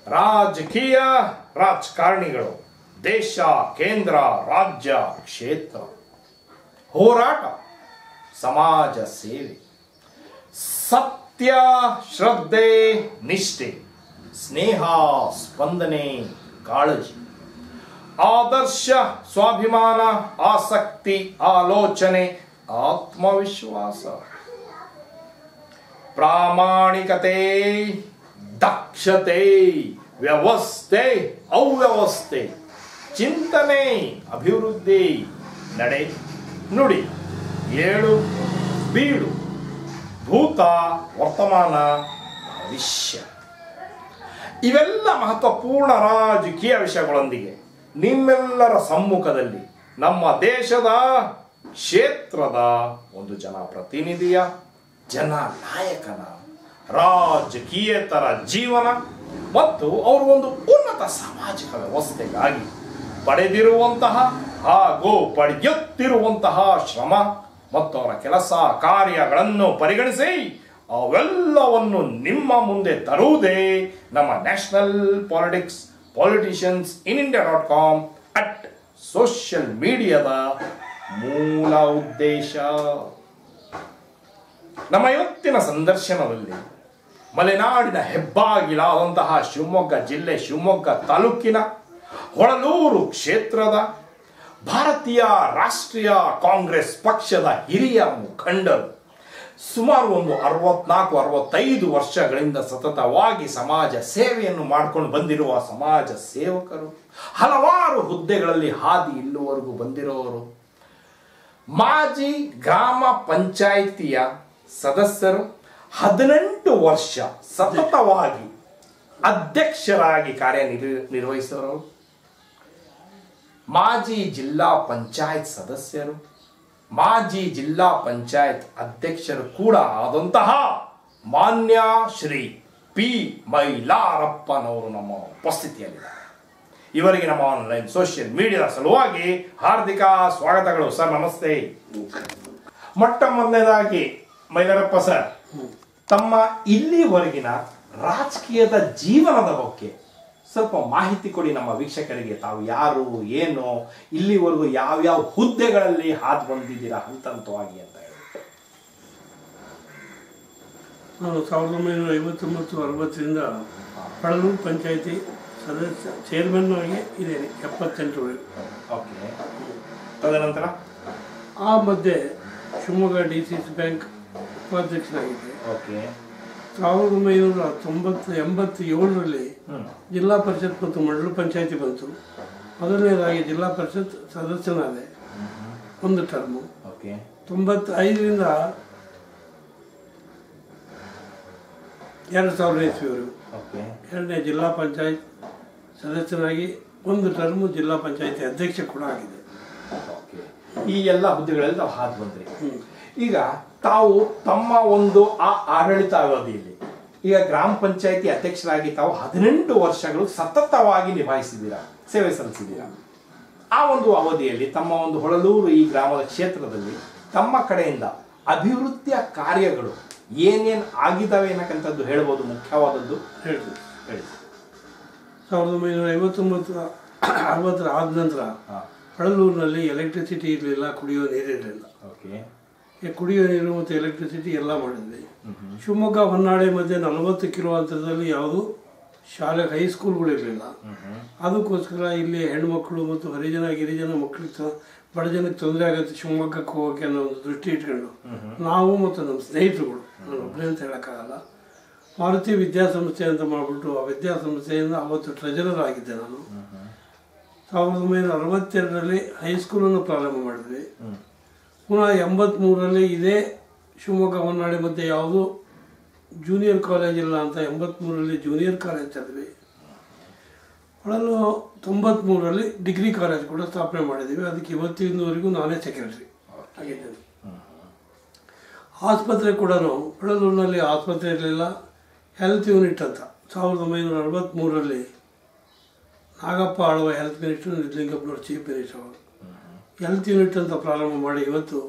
ರಾಜಕೀಯ ರಾಜಕಾರಣಿಗಳು ದೇಶ ಕೇಂದ್ರ ರಾಜ್ಯ ಕ್ಷೇತ್ರ ಹೋರಾಟ ಸಮಾಜ ಸೇವೆ ಸತ್ಯ ಶ್ರದ್ಧೆ ನಿಷ್ಠೆ ಸ್ನೇಹ ಸ್ಪಂದನೆ ಕಾಳಜಿ ಆದರ್ಶ ಸ್ವಾಭಿಮಾನ ಆಸಕ್ತಿ ಆಲೋಚನೆ ಆತ್ಮವಿಶ್ವಾಸ ಪ್ರಾಮಾಣಿಕತೆ ದಕ್ಷತೆ ವ್ಯವಸ್ಥೆ ಅವ್ಯವಸ್ಥೆ ಚಿಂತನೆ ಅಭಿವೃದ್ಧಿ ನಡೆ ನುಡಿ ಏಳು ಬೀಳು ಭೂತ ವರ್ತಮಾನ ಭವಿಷ್ಯ ಇವೆಲ್ಲ ಮಹತ್ವಪೂರ್ಣ ರಾಜಕೀಯ ವಿಷಯಗಳೊಂದಿಗೆ ನಿಮ್ಮೆಲ್ಲರ ಸಮ್ಮುಖದಲ್ಲಿ ನಮ್ಮ ದೇಶದ ಕ್ಷೇತ್ರದ ಒಂದು ಜನಪ್ರತಿನಿಧಿಯ ಜನ ನಾಯಕನ ರಾಜಕೀಯೇತರ ಜೀವನ ಮತ್ತು ಅವರು ಒಂದು ಉನ್ನತ ಸಾಮಾಜಿಕ ವ್ಯವಸ್ಥೆಗಾಗಿ ಪಡೆದಿರುವಂತಹ ಹಾಗೂ ಪಡೆಯುತ್ತಿರುವಂತಹ ಶ್ರಮ ಮತ್ತು ಅವರ ಕೆಲಸ ಕಾರ್ಯಗಳನ್ನು ಪರಿಗಣಿಸಿ ಅವೆಲ್ಲವನ್ನು ನಿಮ್ಮ ಮುಂದೆ ತರುವುದೇ ನಮ್ಮ national politics politicians in India dot com at social ಮೀಡಿಯಾದ ಮೂಲ ಉದ್ದೇಶ ನಮ್ಮ ಇವತ್ತಿನ ಸಂದರ್ಶನದಲ್ಲಿ ಮಲೆನಾಡಿನ ಹೆಬ್ಬಾಗಿಲಾದಂತಹ ಶಿವಮೊಗ್ಗ ಜಿಲ್ಲೆ ಶಿವಮೊಗ್ಗ ತಾಲೂಕಿನ ಹೊಳಲೂರು ಕ್ಷೇತ್ರದ ಭಾರತೀಯ ರಾಷ್ಟ್ರೀಯ ಕಾಂಗ್ರೆಸ್ ಪಕ್ಷದ ಹಿರಿಯ ಮುಖಂಡರು ಸುಮಾರು ಒಂದು ಅರವತ್ನಾಲ್ಕು ಅರವತ್ತೈದು ವರ್ಷಗಳಿಂದ ಸತತವಾಗಿ ಸಮಾಜ ಸೇವೆಯನ್ನು ಮಾಡ್ಕೊಂಡು ಬಂದಿರುವ ಸಮಾಜ ಸೇವಕರು ಹಲವಾರು ಹುದ್ದೆಗಳಲ್ಲಿ ಹಾದಿ ಇಲ್ಲುವರೆಗೂ ಬಂದಿರೋರು ಮಾಜಿ ಗ್ರಾಮ ಪಂಚಾಯಿತಿಯ ಸದಸ್ಯರು ಹದಿನೆಂಟು ವರ್ಷ ಸತತವಾಗಿ ಅಧ್ಯಕ್ಷರಾಗಿ ಕಾರ್ಯನಿರ್ ನಿರ್ವಹಿಸಿದವರು ಮಾಜಿ ಜಿಲ್ಲಾ ಪಂಚಾಯತ್ ಸದಸ್ಯರು ಮಾಜಿ ಜಿಲ್ಲಾ ಪಂಚಾಯತ್ ಅಧ್ಯಕ್ಷರು ಕೂಡ ಆದಂತಹ ಮಾನ್ಯ ಶ್ರೀ ಪಿ ಮೈಲಾರಪ್ಪನವರು ನಮ್ಮ ಉಪಸ್ಥಿತಿಯಲ್ಲಿದ್ದಾರೆ ಇವರಿಗೆ ನಮ್ಮ ಆನ್ಲೈನ್ ಸೋಷಿಯಲ್ ಮೀಡಿಯಾದ ಸಲುವಾಗಿ ಹಾರ್ದಿಕ ಸ್ವಾಗತಗಳು ಸರ್ ನಮಸ್ತೆ ಮೊಟ್ಟ ಮೊದಲನೇದಾಗಿ ಮೈಲಾರಪ್ಪ ಸರ್ ತಮ್ಮ ಇಲ್ಲಿವರೆಗಿನ ರಾಜಕೀಯದ ಜೀವನದ ಬಗ್ಗೆ ಸ್ವಲ್ಪ ಮಾಹಿತಿ ಕೊಡಿ ನಮ್ಮ ವೀಕ್ಷಕರಿಗೆ ತಾವು ಯಾರು ಏನು ಇಲ್ಲಿವರೆಗೂ ಯಾವ್ಯಾವ ಹುದ್ದೆಗಳಲ್ಲಿ ಹಾದು ಬಂದಿದ್ದೀರಾ ಹಂತ ಹಂತವಾಗಿ ಅಂತ ಹೇಳಿ ನಾನು ಸಾವಿರದ ಒಂಬೈನೂರ ಐವತ್ತೊಂಬತ್ತು ಅರವತ್ತರಿಂದ ಹಳಲೂರು ಪಂಚಾಯಿತಿ ಸದಸ್ಯ ಚೇರ್ಮನ್ ಆಗಿ ಇದ್ದೇನೆ ಎಪ್ಪತ್ತೆಂಟರವರೆಗೆ ಓಕೆ ತದನಂತರ ಆ ಮಧ್ಯೆ Shivamogga D C C bank ಉಪಾಧ್ಯಕ್ಷನಾಗಿದ್ದೆ ಓಕೆ ಸಾವಿರದ ಒಂಬೈನೂರ ತೊಂಬತ್ತು ಎಂಬತ್ತ ಏಳರಲ್ಲಿ ಹ್ಮ್ ಜಿಲ್ಲಾ ಪರಿಷತ್ ಮತ್ತು ಮಂಡಲ ಪಂಚಾಯಿತಿ ಬಂತು ಮೊದಲನೇದಾಗಿ ಜಿಲ್ಲಾ ಪರಿಷತ್ ಸದಸ್ಯನಾದೆ ಒಂದು ಟರ್ಮು ಓಕೆ ತೊಂಬತ್ತೈದರಿಂದ ಎರಡು ಸಾವಿರದ ಇಸ್ವಿವರೆಗೂ ಓಕೆ ಎರಡನೇ ಜಿಲ್ಲಾ ಪಂಚಾಯತ್ ಸದಸ್ಯನಾಗಿ ಒಂದು ಟರ್ಮು ಜಿಲ್ಲಾ ಪಂಚಾಯತಿ ಅಧ್ಯಕ್ಷ ಕೂಡ ಆಗಿದೆ ಓಕೆ ಈ ಎಲ್ಲ ಹುದ್ದೆಗಳಲ್ಲಿ ತಾವು ಹಾದು ಬಂದ್ರಿ ಹ್ಮ್. ಈಗ ತಾವು ತಮ್ಮ ಒಂದು ಆ ಆಡಳಿತ ಅವಧಿಯಲ್ಲಿ ಈಗ ಗ್ರಾಮ ಪಂಚಾಯತಿ ಅಧ್ಯಕ್ಷರಾಗಿ ತಾವು ಹದಿನೆಂಟು ವರ್ಷಗಳು ಸತತವಾಗಿ ನಿಭಾಯಿಸಿದ್ದೀರಾ ಸೇವೆ ಸಲ್ಲಿಸಿದ್ದೀರಾ ಆ ಒಂದು ಅವಧಿಯಲ್ಲಿ ತಮ್ಮ ಒಂದು ಹೊಳಲೂರು ಈ ಗ್ರಾಮದ ಕ್ಷೇತ್ರದಲ್ಲಿ ತಮ್ಮ ಕಡೆಯಿಂದ ಅಭಿವೃದ್ಧಿಯ ಕಾರ್ಯಗಳು ಏನೇನು ಆಗಿದ್ದಾವೆ ಅನ್ನಕ್ಕಂಥದ್ದು ಹೇಳ್ಬೋದು ಮುಖ್ಯವಾದದ್ದು ಹೇಳ್ತೀನಿ ಹೇಳಿ ಸಾವಿರದ ಒಂಬೈನೂರ ಐವತ್ತೊಂಬತ್ತು ಅರವತ್ತರ ಆದ ನಂತರ ಹಾಂ ಹಳಲೂರಿನಲ್ಲಿ ಎಲೆಕ್ಟ್ರಿಸಿಟಿ ಇರಲಿಲ್ಲ ಕುಡಿಯೋ ನೀರಿರಲಿಲ್ಲ ಓಕೆ ಈ ಕುಡಿಯೋ ನೀರು ಮತ್ತು ಎಲೆಕ್ಟ್ರಿಸಿಟಿ ಎಲ್ಲ ಮಾಡಿದ್ವಿ ಶಿವಮೊಗ್ಗ ಹೊನ್ನಾಳಿ ಮಧ್ಯೆ ನಲವತ್ತು ಕಿಲೋ ಅಂತರದಲ್ಲಿ ಯಾವುದು ಶಾಲೆ ಹೈಸ್ಕೂಲ್ಗಳು ಇರಲಿಲ್ಲ ಅದಕ್ಕೋಸ್ಕರ ಇಲ್ಲಿ ಹೆಣ್ಮಕ್ಳು ಮತ್ತು ಹರಿಜನ ಗಿರಿಜನ ಮಕ್ಕಳಿಗೆ ತ- ಬಡ ಜನಕ್ಕೆ ತೊಂದರೆ ಆಗುತ್ತೆ ಶಿವಮೊಗ್ಗಕ್ಕೆ ಹೋಗೋಕೆ ಅನ್ನೋ ಒಂದು ದೃಷ್ಟಿ ಇಟ್ಕೊಂಡು ನಾವು ಮತ್ತು ನಮ್ಮ ಸ್ನೇಹಿತರುಗಳು ನಾನು ಒಬ್ಬನೇ ಅಂತ ಹೇಳೋಕ್ಕಾಗಲ್ಲ ಮಾರುತಿ ವಿದ್ಯಾಸಂಸ್ಥೆ ಅಂತ ಮಾಡಿಬಿಟ್ಟು ಆ ವಿದ್ಯಾಸಂಸ್ಥೆಯಿಂದ ಅವತ್ತು ಟ್ರೆಜರರ್ ಆಗಿದ್ದೆ ನಾನು ಸಾವಿರದ ಒಂಬೈನೂರ ಅರವತ್ತೆರಡರಲ್ಲಿ ಹೈಸ್ಕೂಲನ್ನು ಪ್ರಾರಂಭ ಮಾಡಿದ್ವಿ ಪುನಃ ಎಂಬತ್ತ್ಮೂರರಲ್ಲಿ ಇದೇ ಶಿವಮೊಗ್ಗ ಹೊನ್ನಾಳಿ ಮಧ್ಯೆ ಯಾವುದು ಜೂನಿಯರ್ ಕಾಲೇಜ್ ಇಲ್ಲ ಅಂತ ಎಂಬತ್ತ್ಮೂರರಲ್ಲಿ ಜೂನಿಯರ್ ಕಾಲೇಜ್ ತೆರೆದ್ವಿ ಹೊಳಲು ತೊಂಬತ್ತ್ಮೂರರಲ್ಲಿ ಡಿಗ್ರಿ ಕಾಲೇಜ್ ಕೂಡ ಸ್ಥಾಪನೆ ಮಾಡಿದ್ದೀವಿ ಅದಕ್ಕೆ ಇವತ್ತಿನವರೆಗೂ ನಾನೇ ಸೆಕ್ರೆಟರಿ ಆಗಿದ್ದೇನೆ ಆಸ್ಪತ್ರೆ ಕೂಡ ಹೊಳಲೂರಿನಲ್ಲಿ ಆಸ್ಪತ್ರೆ ಇರಲಿಲ್ಲ ಹೆಲ್ತ್ ಯೂನಿಟ್ ಅಂತ ಸಾವಿರದ ಒಂಬೈನೂರ ಅರವತ್ತ್ಮೂರರಲ್ಲಿ ನಾಗಪ್ಪ ಆಳುವ ಹೆಲ್ತ್ ಮಿನಿಸ್ಟರ್ ನಿಜಲಿಂಗಪ್ಪನವ್ರು ಚೀಫ್ ಮಿನಿಸ್ಟರ್ ಅವರು ಹೆಲ್ತ್ ಯೂನಿಟ್ ಅಂತ ಪ್ರಾರಂಭ ಮಾಡಿ ಇವತ್ತು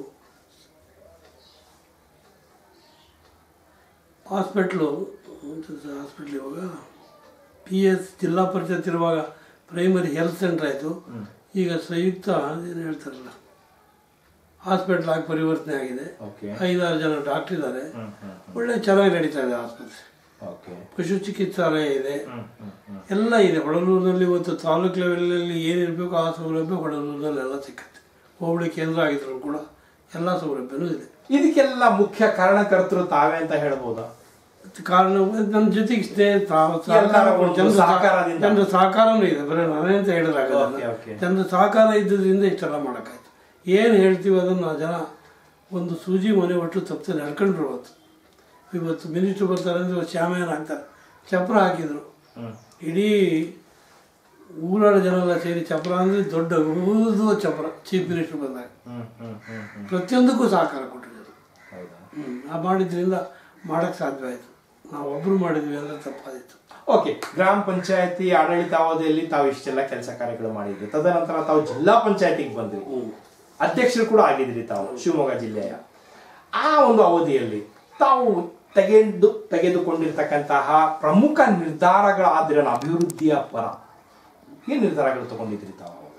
ಹಾಸ್ಪಿಟ್ಲು ಹಾಸ್ಪಿಟ್ಲ್ ಇವಾಗ ಪಿ ಎಸ್ ಜಿಲ್ಲಾ ಪರಿಷತ್ ಇರುವಾಗ ಪ್ರೈಮರಿ ಹೆಲ್ತ್ ಸೆಂಟರ್ ಆಯಿತು ಈಗ ಸಂಯುಕ್ತ ಏನು ಹೇಳ್ತಾರಲ್ಲ ಹಾಸ್ಪಿಟ್ಲ್ ಆಗಿ ಪರಿವರ್ತನೆ ಆಗಿದೆ ಓಕೆ ಐದಾರು ಜನ ಡಾಕ್ಟರ್ ಇದ್ದಾರೆ ಹ್ಮ್ ಹ್ಮ್ ಒಳ್ಳೆ ಚೆನ್ನಾಗಿ ನಡೀತಾ ಇದೆ ಆಸ್ಪತ್ರೆ ಓಕೆ ಪಶು ಚಿಕಿತ್ಸಾಲಯ ಇದೆ ಹ್ಮ್ ಹ್ಮ್ ಹ್ಮ್ ಎಲ್ಲ ಇದೆ ಹೊಳಲೂರಿನಲ್ಲಿ ಇವತ್ತು ತಾಲೂಕು ಲೆವೆಲಲ್ಲಿ ಏನಿರಬೇಕು ಆ ಸೌಲಭ್ಯ ಹೊಳಲೂರಿನಲ್ಲಿ ಎಲ್ಲ ಸಿಕ್ಕತ್ತೆ ಹೋಬಳಿ ಕೇಂದ್ರ ಆಗಿದ್ರು ಕೂಡ ಎಲ್ಲ ಸೌಲಭ್ಯನೂ ಇದೆ ಇದಕ್ಕೆಲ್ಲ ಮುಖ್ಯ ಕಾರಣಕರ್ತರು ತಾವೇ ಅಂತ ಹೇಳ್ಬೋದಾ ಮತ್ತೆ ಕಾರಣ ನನ್ನ ಜೊತೆಗೆ ಸ್ನೇಹ ತಾ- ಸಹಕಾರ ಎಲ್ಲರ ಒಂದು ಜನರ ಸಹ- ಸಹಕಾರದಿಂದ. ಜನರ ಸಹಕಾರನೂ ಇದೆ ಬರೀ ನಾನೇ ಅಂತ ಓಕೆ, ಹೇಳಿದ್ರಾಗಲ್ಲ ಓಕೆ. ಜನರ ಸಹಕಾರ ಇದ್ದದ್ರಿಂದ ಇಷ್ಟೆಲ್ಲ ಮಾಡೋಕ್ಕಾಯ್ತು ಏನು ಹೇಳ್ತೀವಿ ಅದನ್ನು ಆ ಜನ ಒಂದು ಸೂಜಿ ಮನೆ ಒಟ್ಟು ತಪ್ಪದೆ ನಡ್ಕೊಂಡ್ರು ಇವತ್ತು ಇವತ್ತು ಮಿನಿಸ್ಟ್ರು ಬರ್ತಾರೆ ಅಂದರೆ ಶ್ಯಾಮೇನ ಹಾಕ್ತಾರೆ ಚಪ್ರ ಹಾಕಿದ್ರು ಹ್ಮ್ ಇಡೀ ಊರಾಡ ಜನ ಎಲ್ಲ ಸೇರಿ ಚಪ್ರ ಅಂದರೆ ದೊಡ್ಡ ಊದು ಚಪ್ರ ಚೀಫ್ ಮಿನಿಸ್ಟರ್ ಬಂದಾಗ ಹ್ಮ್ ಹ್ಮ್ ಹ್ಮ್ ಹ್ಮ್ ಪ್ರತಿಯೊಂದಕ್ಕೂ ಸಹಕಾರ ಕೊಟ್ಟಿದ್ರು ಹೌದಾ ಹ್ಮ್. ಆ ಮಾಡಿದ್ರಿಂದ ಮಾಡೋಕ್ಕೆ ಸಾಧ್ಯ ಆಯಿತು ನಾವು ಒಬ್ಬರು ಮಾಡಿದ್ವಿ ಅಂದರೆ ತಪ್ಪಾದಿತ್ತು ಓಕೆ ಗ್ರಾಮ ಪಂಚಾಯತಿ ಆಡಳಿತಾವಧಿಯಲ್ಲಿ ತಾವು ಇಷ್ಟೆಲ್ಲ ಕೆಲಸ ಕಾರ್ಯಗಳು ಮಾಡಿದ್ರಿ ತದನಂತರ ತಾವು ಜಿಲ್ಲಾ ಪಂಚಾಯತಿಗೆ ಬಂದ್ರಿ ಅಧ್ಯಕ್ಷರು ಕೂಡ ಆಗಿದ್ರಿ ತಾವು ಶಿವಮೊಗ್ಗ ಜಿಲ್ಲೆಯ ಆ ಒಂದು ಅವಧಿಯಲ್ಲಿ ತಾವು ತೆಗೆದು ತೆಗೆದುಕೊಂಡಿರ್ತಕ್ಕಂತಹ ಪ್ರಮುಖ ನಿರ್ಧಾರಗಳಾದ್ರೆ ಅಭಿವೃದ್ಧಿಯ ಪರ ಏನ್ ನಿರ್ಧಾರಗಳು ತಗೊಂಡಿದ್ರಿ ತಾವು ಅವಾಗ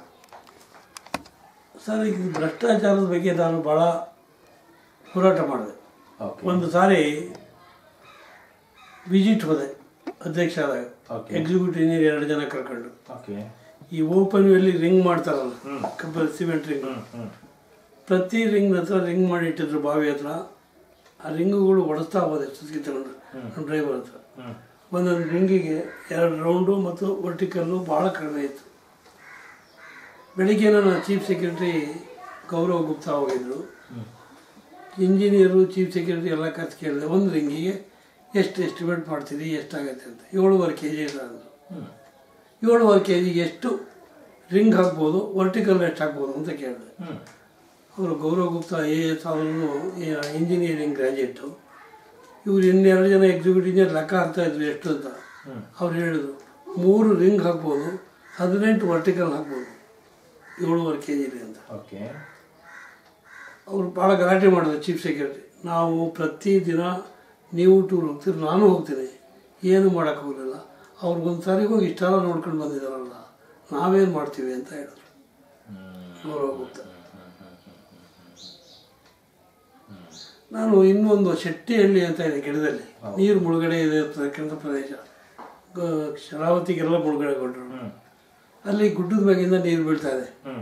ಸರ್ ಈಗ ಭ್ರಷ್ಟಾಚಾರದ ಬಗ್ಗೆ ನಾನು ಭಾಳ ಹೋರಾಟ ಮಾಡಿದೆ ಓಕೆ ಒಂದು ಸಾರಿ ವಿಸಿಟ್ ಹೋದೆ ಅಧ್ಯಕ್ಷ ಆದಾಗ Okay. ಎಕ್ಸಿಕ್ಯೂಟಿವ್ ಇಂಜಿನಿಯರ್ ಎರಡು ಜನ ಕರ್ಕೊಂಡು ಓಕೆ ಈ ಓಪನ್ ವೆಲ್ಲಿ ರಿಂಗ್ ಮಾಡ್ತಾರಲ್ಲ ಹ್ಮ್. ಕಬ್ಬಲ್ ಸಿಮೆಂಟ್ ರಿಂಗ್ ಹ್ಮ್ ಹ್ಮ್ ಪ್ರತಿ ರಿಂಗ್ ಹತ್ರ ರಿಂಗ್ ಮಾಡಿ ಇಟ್ಟಿದ್ರು ಬಾವಿ ಹತ್ರ ಆ ರಿಂಗುಗಳು ಒಡಿಸ್ತಾ ಹೋದೆ ಸುಸ್ಕಿ ತಗೊಂಡು ನಮ್ಮ ಡ್ರೈವರ್ ಹತ್ರ ಹ್ಮ್ ಒಂದೊಂದು ರಿಂಗಿಗೆ ಎರಡು ರೌಂಡು ಮತ್ತು ವರ್ಟಿಕಲ್ಲು ಭಾಳ ಕಡಿಮೆ ಇತ್ತು ಬೆಳಿಗ್ಗೆ ನನ್ನ ಚೀಫ್ ಸೆಕ್ರೆಟರಿ ಗೌರವ್ ಗುಪ್ತಾ ಹೋಗಿದ್ರು ಇಂಜಿನಿಯರು ಚೀಫ್ ಸೆಕ್ರೆಟರಿ ಎಲ್ಲ ಖರ್ಚು ಕೇಳಿದೆ ಒಂದು ರಿಂಗಿಗೆ ಎಷ್ಟು ಎಸ್ಟಿಮೇಟ್ ಮಾಡ್ತೀರಿ ಎಷ್ಟಾಗತ್ತೆ ಅಂತ ಏಳುವರೆ ಕೆ ಜಿ ಅಂದರು ಹ್ಮ್ ಏಳುವರೆ ಕೆ ಜಿಗೆ ಎಷ್ಟು ರಿಂಗ್ ಹಾಕ್ಬೋದು ವರ್ಟಿಕಲ್ ಎಷ್ಟು ಹಾಕ್ಬೋದು ಅಂತ ಕೇಳಿದೆ ಹ್ಮ್ ಅವರು ಗೌರವ್ ಗುಪ್ತಾ ಎ ಎಸ್ ಅವರು ಇಂಜಿನಿಯರಿಂಗ್ ಗ್ರ್ಯಾಜುಯೇಟು ಇವ್ರು ಇನ್ನೆರಡು ಜನ ಎಕ್ಸಿಕ್ಯೂಟಿವ್ ಇಂಜಿನಿಯರ್ ಲೆಕ್ಕ ಹಾಕ್ತಾ ಇದ್ರು ಎಷ್ಟು ಅಂತ ಹ್ಮ್. ಅವ್ರು ಹೇಳಿದ್ರು ಮೂರು ರಿಂಗ್ ಹಾಕ್ಬೋದು ಹದಿನೆಂಟು ವರ್ಟಿಕಲ್ ಹಾಕ್ಬೋದು ಏಳುವರೆ ಕೆ ಜಿಲಿ ಅಂತ ಓಕೆ ಅವರು ಭಾಳ ಗಲಾಟೆ ಮಾಡಿದ್ರು ಚೀಫ್ ಸೆಕ್ರೆಟರಿ ನಾವು ಪ್ರತಿದಿನ ನೀವು ಟೂರ್ ಹೋಗ್ತೀರಿ ನಾನು ಹೋಗ್ತೀನಿ ಏನು ಮಾಡೋಕ್ಕೆ ಹೋಗಲಿಲ್ಲ ಅವ್ರಿಗೊಂದು ಸಾರಿ ಹೋಗಿ ಇಷ್ಟೆಲ್ಲ ನೋಡ್ಕೊಂಡು ಬಂದಿದ್ದಾರಲ್ಲ ನಾವೇನು ಮಾಡ್ತೀವಿ ಅಂತ ಹೇಳಿದ್ರು ಗೌರವ ಗುಪ್ತಾ ನಾನು ಇನ್ನೊಂದು ಶೆಟ್ಟಿಹಳ್ಳಿ ಅಂತ ಇದೆ ಗಿಡದಲ್ಲಿ ನೀರು ಮುಳುಗಡೆ ಇದೆ ಇರ್ತಕ್ಕಂಥ ಪ್ರದೇಶ ಗ- ಶರಾವತಿಗೆಲ್ಲ ಮುಳುಗಡೆ ಕೊಟ್ಟರು ಹ್ಮ್ ಅಲ್ಲಿ ಗುಡ್ಡದ ಮ್ಯಾಗಿಂದ ನೀರು ಬೀಳ್ತಾ ಇದೆ ಹ್ಮ್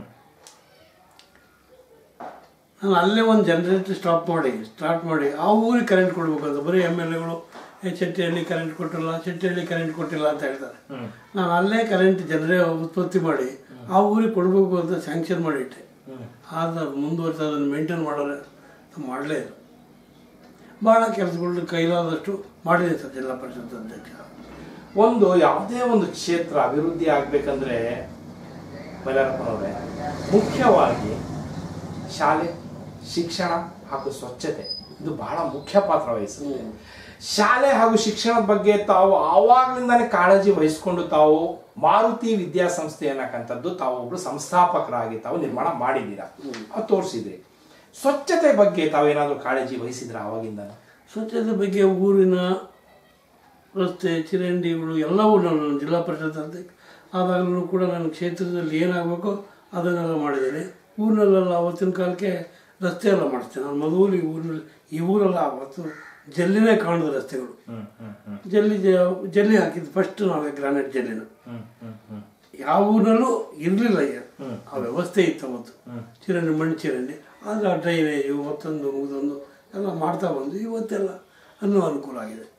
ನಾನು ಅಲ್ಲೇ ಒಂದು ಜನರೇಟರ್ ಸ್ಟಾಪ್ ಮಾಡಿ ಸ್ಟಾರ್ಟ್ ಮಾಡಿ ಆ ಊರಿಗೆ ಕರೆಂಟ್ ಕೊಡಬೇಕು ಅಂತ ಬರೀ ಎಮ್ ಎಲ್ ಎಗಳು ಚೆಟ್ಟಿಹಳ್ಳಿ ಕರೆಂಟ್ ಕೊಟ್ಟಿಲ್ಲ ಚೆಟ್ಟಿಹಳ್ಳಿ ಕರೆಂಟ್ ಕೊಟ್ಟಿಲ್ಲ ಅಂತ ಹೇಳ್ತಾರೆ ಹ್ಮ್ ನಾನು ಅಲ್ಲೇ ಕರೆಂಟ್ ಜನರೇ ಉತ್ಪತ್ತಿ ಮಾಡಿ ಆ ಊರಿಗೆ ಕೊಡಬೇಕು ಅಂತ ಸ್ಯಾಂಕ್ಷನ್ ಮಾಡಿಟ್ಟೆ ಹ್ಮ್ ಆದ್ರೆ ಅದು ಮುಂದುವರಿಸಿ ಅದನ್ನು ಮೇಂಟೈನ್ ಮಾಡೋರೆ ಮಾಡಲೇ ಇಲ್ಲ ಭಾಳ ಕೆಲಸಗಳು ಕೈಲಾದಷ್ಟು ಮಾಡಿದೆ ಸರ್ ಜಿಲ್ಲಾ ಪರಿಷತ್ ಅಧ್ಯಕ್ಷ ಒಂದು ಯಾವುದೇ ಒಂದು ಕ್ಷೇತ್ರ ಅಭಿವೃದ್ಧಿ ಆಗ್ಬೇಕಂದ್ರೆ ಮೈಲಾರಪ್ಪನವ್ರೆ ಮುಖ್ಯವಾಗಿ ಶಾಲೆ ಶಿಕ್ಷಣ ಹಾಗೂ ಸ್ವಚ್ಛತೆ ಇದು ಬಹಳ ಮುಖ್ಯ ಪಾತ್ರ ವಹಿಸುತ್ತೆ ಶಾಲೆ ಹಾಗೂ ಶಿಕ್ಷಣದ ಬಗ್ಗೆ ತಾವು ಆವಾಗ್ಲಿಂದಾನೇ ಕಾಳಜಿ ವಹಿಸ್ಕೊಂಡು ತಾವು ಮಾರುತಿ ವಿದ್ಯಾಸಂಸ್ಥೆ ಅನ್ನಕ್ಕಂಥದ್ದು ತಾವು ಒಬ್ರು ಸಂಸ್ಥಾಪಕರಾಗಿ ತಾವು ನಿರ್ಮಾಣ ಮಾಡಿದ್ದೀರಾ ಅದು ತೋರಿಸಿದ್ರಿ ಸ್ವಚ್ಛತೆ ಬಗ್ಗೆ ತಾವೇನಾದ್ರೂ ಕಾಳಜಿ ವಹಿಸಿದ್ರ ಆವಾಗಿಂದ ಸ್ವಚ್ಛತೆ ಬಗ್ಗೆ ಊರಿನ ರಸ್ತೆ ಚರಂಡಿಗಳು ಎಲ್ಲವೂ ನಾನು ಜಿಲ್ಲಾ ಪರಿಷತ್ ಅಧ್ಯಕ್ಷ ಆದಾಗಲೂ ಕೂಡ ನನ್ನ ಕ್ಷೇತ್ರದಲ್ಲಿ ಏನಾಗಬೇಕೋ ಅದನ್ನೆಲ್ಲ ಮಾಡಿದ್ದೇನೆ ಊರಿನಲ್ಲೆಲ್ಲ ಅವತ್ತಿನ ಕಾಲಕ್ಕೆ ರಸ್ತೆ ಎಲ್ಲ ಮಾಡಿಸ್ತೇನೆ ನಾನು ಮೊದಲು ಈ ಊರಿನಲ್ಲಿ ಈ ಊರೆಲ್ಲ ಅವತ್ತು ಜಲ್ಲಿನೇ ಕಾಣದ ರಸ್ತೆಗಳು ಹ್ಮ್ ಹ್ಮ್ ಹ್ಮ್ ಜಲ್ಲಿ ಜ- ಜಲ್ಲಿ ಹಾಕಿದ್ದು ಫಸ್ಟ್ ನಾವೇ ಗ್ರಾನೈಟ್ ಜಲ್ಲಿನ ಹ್ಮ್ ಹ್ಮ್ ಹ್ಮ್ ಯಾವ ಊರಿನಲ್ಲೂ ಇರಲಿಲ್ಲ ಈಗ ಹ್ಮ್. ಆ ವ್ಯವಸ್ಥೆ ಇತ್ತು ಅವತ್ತು ಹ್ಮ್. ಚರಂಡಿ ಮಣ್ಣು ಚರಂಡಿ ಆದರೆ ಆ ಡ್ರೈನೇಜು ಮತ್ತೊಂದು ಮುಗಿದೊಂದು ಎಲ್ಲ ಮಾಡ್ತಾ ಬಂದು ಇವತ್ತೆಲ್ಲ ಅನ್ನೋ ಅನುಕೂಲ ಆಗಿದೆ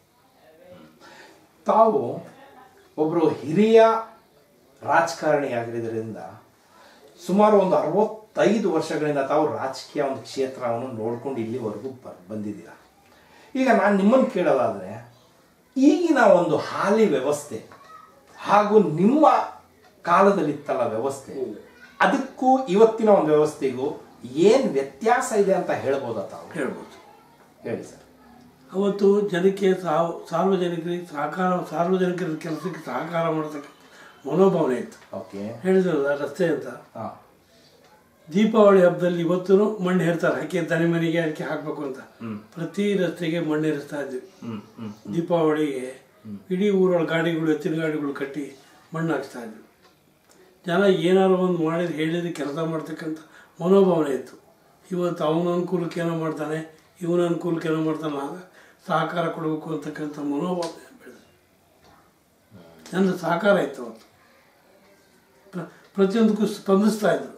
ತಾವು ಒಬ್ಬರು ಹಿರಿಯ ರಾಜಕಾರಣಿ ಆಗಿರೋದ್ರಿಂದ ಸುಮಾರು ಒಂದು ಅರವತ್ತೈದು ವರ್ಷಗಳಿಂದ ತಾವು ರಾಜಕೀಯ ಒಂದು ಕ್ಷೇತ್ರವನ್ನು ನೋಡ್ಕೊಂಡು ಇಲ್ಲಿವರೆಗೂ ಬ- ಬಂದಿದ್ದೀರಾ ಈಗ ನಾನು ನಿಮ್ಮನ್ನು ಕೇಳೋದಾದ್ರೆ ಈಗಿನ ಒಂದು ಹಾಲಿ ವ್ಯವಸ್ಥೆ ಹಾಗೂ ನಿಮ್ಮ ಕಾಲದಲ್ಲಿತ್ತಲ್ಲ ವ್ಯವಸ್ಥೆ ಅದಕ್ಕೂ ಇವತ್ತಿನ ಒಂದು ವ್ಯವಸ್ಥೆಗೂ ಏನ್ ವ್ಯತ್ಯಾಸ ಇದೆ ಅಂತ ಹೇಳ್ಬೋದಾ ತಾವು ಹೇಳ್ಬೋದು ಹೇಳಿ ಸರ್ ಅವತ್ತು ಜನಕ್ಕೆ ಸಾವ್ ಸಾರ್ವಜನಿಕರಿಗೆ ಸಹಕಾರ ಸಾರ್ವಜನಿಕರ ಕೆಲಸಕ್ಕೆ ಸಹಕಾರ ಮಾಡತಕ್ಕ ಮನೋಭಾವನೆ ಇತ್ತು ಓಕೆ ಹೇಳಿದ್ರಲ್ಲ ರಸ್ತೆ ಅಂತ ಹಾ ದೀಪಾವಳಿ ಹಬ್ಬದಲ್ಲಿ ಇವತ್ತು ಮಣ್ಣು ಹೇರ್ತಾರೆ ಹಾಕಿ ದನಿ ಮನೆಗೆ ಅದಕ್ಕೆ ಹಾಕಬೇಕು ಅಂತ ಹ್ಮ್. ಪ್ರತಿ ರಸ್ತೆಗೆ ಮಣ್ಣು ಹೇರಿಸ್ತಾ ಇದ್ವಿ ಹ್ಮ್ ಹ್ಮ್ ದೀಪಾವಳಿಗೆ ಇಡೀ ಊರೊಳಗೆ ಗಾಡಿಗಳು ಎತ್ತಿನ ಗಾಡಿಗಳು ಕಟ್ಟಿ ಮಣ್ಣು ಹಾಕ್ಸ್ತಾ ಇದ್ರು ಜನ ಏನಾರು ಒಂದು ಮಾಡಿದ್ರೆ ಹೇಳಿದ್ರೆ ಕೆಲಸ ಮಾಡ್ತಕ್ಕಂಥ ಮನೋಭಾವನೆ ಇತ್ತು ಇವತ್ತು ಅವನ ಅನುಕೂಲಕ್ಕೆ ಏನೋ ಮಾಡ್ತಾನೆ ಇವನ ಅನುಕೂಲಕ್ಕೆ ಏನೋ ಮಾಡ್ತಾನೆ ಆಗ ಸಹಕಾರ ಕೊಡಬೇಕು ಅಂತಕ್ಕಂಥ ಮನೋಭಾವನೆ ಬೆಳೆದ ಜನರ ಸಹಕಾರ ಇತ್ತು ಅವತ್ತು ಪ್ರ- ಪ್ರತಿಯೊಂದಕ್ಕೂ ಸ್ಪಂದಿಸ್ತಾ ಇದ್ರು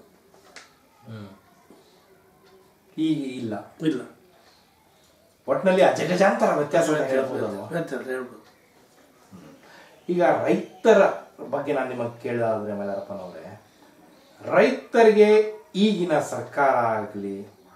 ಈಗ ಇಲ್ಲ ಇಲ್ಲ ಒಟ್ಟಿನಲ್ಲಿ ಅಜಗಜಾಂತರ ವ್ಯತ್ಯಾಸ ಅಂತ ಹೇಳ್ಬೋದಲ್ವಾ ವ್ಯತ್ಯಾಸ ಹೇಳ್ಬೋದು ಈಗ ರೈತರ ಬಗ್ಗೆ ನಾನು ನಿಮಗೆ ಕೇಳೋದಾದ್ರೆ ಮೈಲಾರಪ್ಪನವರೇ ರೈತರಿಗೆ ಈಗಿನ ಸರ್ಕಾರ ಆಗಲಿ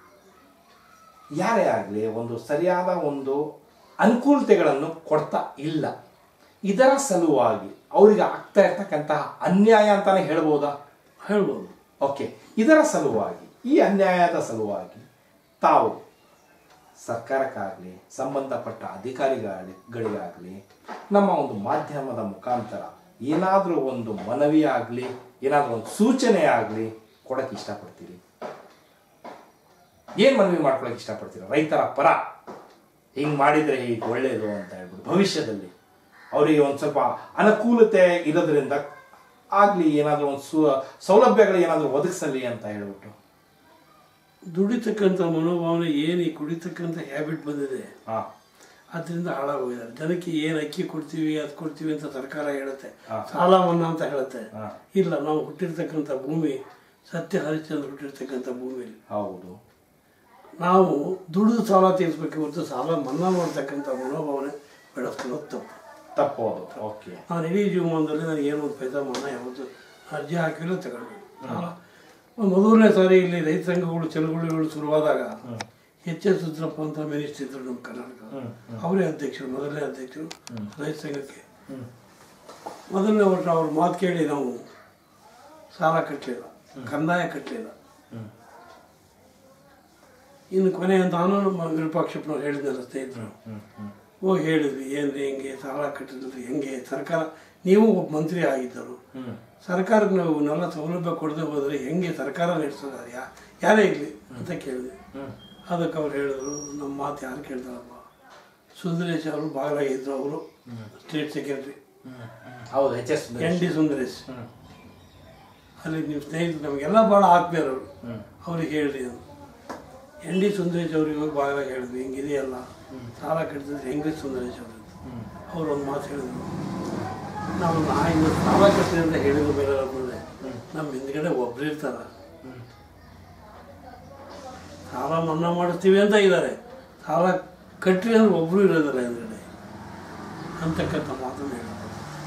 ಯಾರೇ ಆಗಲಿ ಒಂದು ಸರಿಯಾದ ಒಂದು ಅನುಕೂಲತೆಗಳನ್ನು ಕೊಡ್ತಾ ಇಲ್ಲ ಇದರ ಸಲುವಾಗಿ ಅವರಿಗೆ ಆಗ್ತಾ ಇರ್ತಕ್ಕಂತಹ ಅನ್ಯಾಯ ಅಂತಾನೆ ಹೇಳ್ಬೋದಾ ಹೇಳ್ಬೋದು ಓಕೆ ಇದರ ಸಲುವಾಗಿ ಈ ಅನ್ಯಾಯದ ಸಲುವಾಗಿ ತಾವು ಸರ್ಕಾರಕ್ಕಾಗಲಿ ಸಂಬಂಧಪಟ್ಟ ಅಧಿಕಾರಿಗಳಿಗಾಗಲಿ ನಮ್ಮ ಒಂದು ಮಾಧ್ಯಮದ ಮುಖಾಂತರ ಏನಾದರೂ ಒಂದು ಮನವಿ ಆಗಲಿ ಏನಾದರೂ ಒಂದು ಸೂಚನೆ ಆಗಲಿ ಕೊಡಕ್ಕೆ ಇಷ್ಟಪಡ್ತೀರಿ ಏನು ಮನವಿ ಮಾಡ್ಕೊಳಕ್ಕೆ ಇಷ್ಟಪಡ್ತೀರಾ ರೈತರ ಪರ ಹಿಂಗೆ ಮಾಡಿದರೆ ಹೀಗೆ ಒಳ್ಳೆಯದು ಅಂತ ಹೇಳ್ಬಿಟ್ಟು ಭವಿಷ್ಯದಲ್ಲಿ ಅವರಿಗೆ ಒಂದು ಸ್ವಲ್ಪ ಅನುಕೂಲತೆ ಇರೋದ್ರಿಂದ ಆಗಲಿ ಏನಾದರೂ ಒಂದು ಸು ಸೌಲಭ್ಯಗಳು ಏನಾದರೂ ಒದಗಿಸಲಿ ಅಂತ ಹೇಳ್ಬಿಟ್ಟು ದುಡಿತಕ್ಕಂಥ ಮನೋಭಾವನೆ ಏನು ಈ ಕುಡಿತಕ್ಕಂಥ ಹ್ಯಾಬಿಟ್ ಬಂದಿದೆ ಹಾಂ ಅದರಿಂದ ಹಾಳಾಗೋಗಿದ್ದಾರೆ ಜನಕ್ಕೆ ಏನು ಅಕ್ಕಿ ಕೊಡ್ತೀವಿ ಅದು ಕೊಡ್ತೀವಿ ಅಂತ ಸರ್ಕಾರ ಹೇಳುತ್ತೆ ಹಾ. ಸಾಲ ಮನ್ನಾ ಅಂತ ಹೇಳುತ್ತೆ ಹಾ. ಇಲ್ಲ ನಾವು ಹುಟ್ಟಿರ್ತಕ್ಕಂಥ ಭೂಮಿ ಸತ್ಯ ಹರಿಶ್ಚಂದ್ರ ಹುಟ್ಟಿರ್ತಕ್ಕಂಥ ಭೂಮಿಯಲ್ಲಿ ಹೌದು ನಾವು ದುಡಿದು ಸಾಲ ತೀರಿಸ್ಬೇಕು ಹೊರತು ಸಾಲ ಮನ್ನಾ ಮಾಡ್ತಕ್ಕಂಥ ಮನೋಭಾವನೆ ಬೆಳೆಸ್ಕೊಳ್ಳೋದು ತಪ್ಪು ತಪ್ಪೋದು ಓಕೆ ನಾನು ಇಡೀ ಜೀವಮಾನದಲ್ಲಿ ನನಗೆ ಏನೋ ಒಂದು ಪೈಸಾ ಮನ್ನಾ ಯಾವತ್ತು ಅರ್ಜಿ ಹಾಕಿಲ್ಲ ತಗೊಂಡು ಸಾಲ ಮೊದಲನೇ ಸಾರಿ ಇಲ್ಲಿ ರೈತ ಸಂಘಗಳು ಚಳುವಳಿಗಳು ಶುರುವಾದಾಗ ಎಚ್ ಎಸ್ ರುದ್ರಪ್ಪ ಅಂತ ಮಿನಿಸ್ಟರ್ ಇದ್ರು ನಮ್ಮ ಕರ್ನಾಟಕ ಅವರೇ ಅಧ್ಯಕ್ಷರು ಮೊದಲನೇ ಅಧ್ಯಕ್ಷರು ರೈತ ಸಂಘಕ್ಕೆ ಮೊದಲನೇ ವರ್ಷ ಅವ್ರ ಮಾತು ಕೇಳಿ ನಾವು ಸಾಲ ಕಟ್ಟಲಿಲ್ಲ ಕಂದಾಯ ಕಟ್ಟಲಿಲ್ಲ ಇನ್ನು ಕೊನೆ ನಾನು ನಮ್ಮ ವಿರೂಪಾಕ್ಷಪ್ಪನವ್ರು ಹೇಳಿದ್ನಲ್ಲ ಸ್ನೇಹಿತರು ಹೋಗಿ ಹೇಳಿದ್ವಿ ಏನ್ರಿ ಹೆಂಗೆ ಸಾಲ ಕಟ್ಟಿದ್ರಿ ಹೆಂಗೆ ಸರ್ಕಾರ ನೀವು ಒಬ್ಬ ಮಂತ್ರಿ ಆಗಿದ್ದರು ಸರ್ಕಾರಕ್ಕೆ ನಾವು ನೆಲ್ಲ ಸೌಲಭ್ಯ ಕೊಡದೆ ಹೋದರೆ ಹೆಂಗೆ ಸರ್ಕಾರ ನಡೆಸೋದಾರ ಯಾ ಯಾರೇ ಇರಲಿ ಅಂತ ಕೇಳಿದೆ ಅದಕ್ಕೆ ಅವ್ರು ಹೇಳಿದ್ರು ನಮ್ಮ ಮಾತು ಯಾರು ಕೇಳ್ತಾರಪ್ಪ ಸುಂದರೇಶ್ ಅವರು ಭಾಗವಾಗಿದ್ರು ಅವರು ಸ್ಟೇಟ್ ಸೆಕ್ರೆಟರಿ ಹೌದು H S N D Sundaresh ಅಲ್ಲಿ ನಿಮ್ಮ ಸ್ನೇಹಿತರು ನಮಗೆಲ್ಲ ಭಾಳ ಆತ್ಮೀಯರವರು ಅವ್ರಿಗೆ ಹೇಳ್ರಿ ಅಂತ ಎನ್ ಡಿ ಸುಂದರೇಶ್ ಅವ್ರಿಗೆ ಹೋಗಿ ಭಾಗವಾಗಿ ಹೇಳಿದ್ವಿ ಹಿಂಗಿದೆಯಲ್ಲ ಸಾಲ ಕಟ್ಟಿದ್ರೆ ಹೆಂಗೆ ಸುಂದರೇಶ್ ಅವರು ಅವ್ರು ಒಂದು ಮಾತು ಹೇಳಿದ್ರು ನಾವು ನಾ ಇವತ್ತು ಸಾಲ ಕಟ್ಟಿ ಅಂತ ಹೇಳಿದ ಮೇಲೆ ಮುಂದೆ ನಮ್ಮ ಹಿಂದ್ಗಡೆ ಒಬ್ರು ಇರ್ತಾರ ಸಾಲ ಮನ್ನಾ ಮಾಡಿಸ್ತೀವಿ ಅಂತ ಇದ್ದಾರೆ ಸಾಲ ಕಟ್ಟಿ ಅಂದ್ರೆ ಒಬ್ರು ಇರೋದಿಲ್ಲ ಹಿಂದ್ಗಡೆ ಅಂತಕ್ಕಂಥ ಮಾತನ್ನು ಹೇಳಿದ್ರು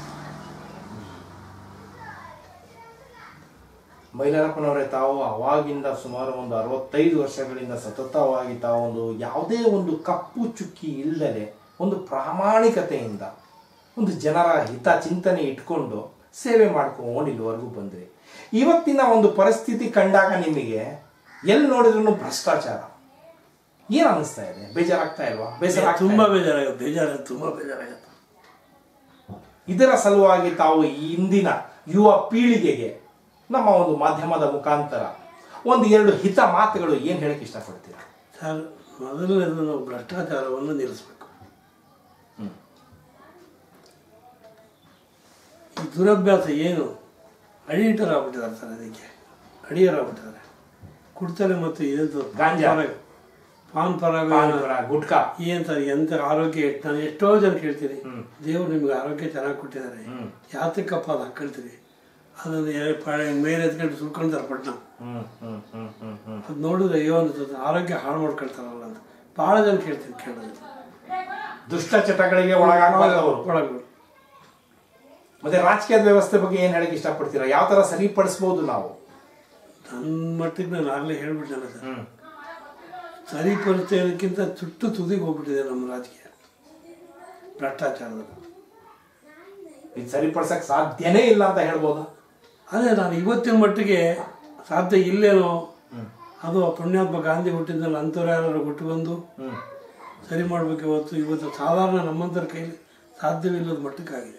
ಮೈಲಾರಪ್ಪನವರೇ ತಾವು ಅವಾಗಿಂದ ಸುಮಾರು ಒಂದು ಅರವತ್ತೈದು ವರ್ಷಗಳಿಂದ ಸತತವಾಗಿ ತಾವು ಒಂದು ಯಾವುದೇ ಒಂದು ಕಪ್ಪು ಚುಕ್ಕಿ ಇಲ್ಲದೆ ಒಂದು ಪ್ರಾಮಾಣಿಕತೆಯಿಂದ ಒಂದು ಜನರ ಹಿತ ಚಿಂತನೆ ಇಟ್ಕೊಂಡು ಸೇವೆ ಮಾಡ್ಕೊಂಡು ಇಲ್ಲಿವರೆಗೂ ಬಂದ್ರಿ ಇವತ್ತಿನ ಒಂದು ಪರಿಸ್ಥಿತಿ ಕಂಡಾಗ ನಿಮಗೆ ಎಲ್ಲಿ ನೋಡಿದ್ರು ಭ್ರಷ್ಟಾಚಾರ ಏನ್ ಅನಿಸ್ತಾ ಇದೆ ಬೇಜಾರಾಗ್ತಾ ಇಲ್ವಾ ಬೇಸರ ಆಗ್ತಾ ತುಂಬಾ ಬೇಜಾರಾಗುತ್ತೆ ಬೇಜಾರಾಗುತ್ತೆ ತುಂಬಾ ಬೇಜಾರಾಗುತ್ತೆ ಇದರ ಸಲುವಾಗಿ ತಾವು ಈ ಇಂದಿನ ಯುವ ಪೀಳಿಗೆಗೆ ನಮ್ಮ ಒಂದು ಮಾಧ್ಯಮದ ಮುಖಾಂತರ ಒಂದು ಎರಡು ಹಿತ ಮಾತುಗಳು ಏನು ಹೇಳಕ್ಕೆ ಇಷ್ಟಪಡ್ತೀರಾ ಸರ್ ಮೊದಲನೇದು ನಾವು ಭ್ರಷ್ಟಾಚಾರವನ್ನು ನಿಲ್ಲಿಸಬೇಕು ಈ ದುರಭ್ಯಾಸ ಏನು ಅಡಿಟರ್ ಆಗ್ಬಿಟ್ಟಿದ್ದಾರೆ ಸರ್ ಅದಕ್ಕೆ ಅಡಿಯರಾಗ್ಬಿಟ್ಟಿದ್ದಾರೆ ಕುಡ್ತಾರೆ ಮತ್ತು ಇದು ಗಾಂಜಾ. ಪಾನ್ ಪರಾಗ ಪಾನ್ಪುರ, ಗುಟ್ಕಾ ಏನ್ ಸರ್ ಎಂತ ಆರೋಗ್ಯ ಎಷ್ಟು ನಾನು ಎಷ್ಟೋ ಜನ ಕೇಳ್ತೀನಿ ದೇವ್ರು ನಿಮ್ಗೆ ಆರೋಗ್ಯ ಚೆನ್ನಾಗಿ ಕೊಟ್ಟಿದ್ದಾರೆ ಯಾತಕ್ಕಪ್ಪ ಅದು ಹಾಕೊಳ್ತೀರಿ ಅದನ್ನು ಎ- ಪ- ಮೇಲೆ ಎತ್ಕೊಂಡು ಸುಳ್ಕೊಂತಾರೆ ಪಟ್ನ ಹ್ಮ್ ಹ್ಮ್ ಹ್ಮ್ ಹ್ಮ್ ಹ್ಮ್ ಅದು ನೋಡಿದ್ರೆ ಅಯ್ಯೋ ಅನ್ಸುತ್ತೆ ಆರೋಗ್ಯ ಹಾಳು ಮಾಡ್ಕೊಳ್ತಾರಲ್ಲ ಅಂತ ಭಾಳ ಜನ ಕೇಳ್ತೀನಿ ಕೇಳೋದು ದುಷ್ಟ ಚಟಗಳಿಗೆ ಒಳಗಾಗಬಾರ್ದು ಅವರು ಒಳಗೆ ಮತ್ತೆ ರಾಜಕೀಯದ ವ್ಯವಸ್ಥೆ ಬಗ್ಗೆ ಏನ್ ಹೇಳಕ್ ಇಷ್ಟಪಡ್ತೀರಾ ಯಾವ ತರ ಸರಿಪಡಿಸ್ಬೋದು ನಾವು ನನ್ನ ಮಟ್ಟಿಗೆ ನಾನು ಆಗಲೇ ಹೇಳ್ಬಿಟ್ಟಲ್ಲ ಸರ್ ಹ್ಮ್ ಸರಿಪಡಿಸೋದಕ್ಕಿಂತ ಚುಟ್ಟು ತುದಿಗೆ ಹೋಗ್ಬಿಟ್ಟಿದೆ ನಮ್ಮ ರಾಜಕೀಯ ಭ್ರಷ್ಟಾಚಾರದ ಇದು ಸರಿಪಡಿಸಕ್ ಸಾಧ್ಯನೇ ಇಲ್ಲ ಅಂತ ಹೇಳ್ಬೋದಾ ಅದೇ ನಾನು ಇವತ್ತಿನ ಮಟ್ಟಿಗೆ ಸಾಧ್ಯ ಇಲ್ಲೇನೋ ಅದು ಆ ಪುಣ್ಯಾತ್ಮ ಗಾಂಧಿ ಹುಟ್ಟಿದ್ನಲ್ಲ ಅಂಥವ್ರು ಯಾರು ಹುಟ್ಟು ಬಂದು ಹ್ಮ್ ಸರಿ ಮಾಡಬೇಕು ಇವತ್ತು ಇವತ್ತು ಸಾಧಾರಣ ನಮ್ಮಂಥರ ಕೈಲಿ ಸಾಧ್ಯವಿಲ್ಲದ ಮಟ್ಟಕ್ಕಾಗಿದೆ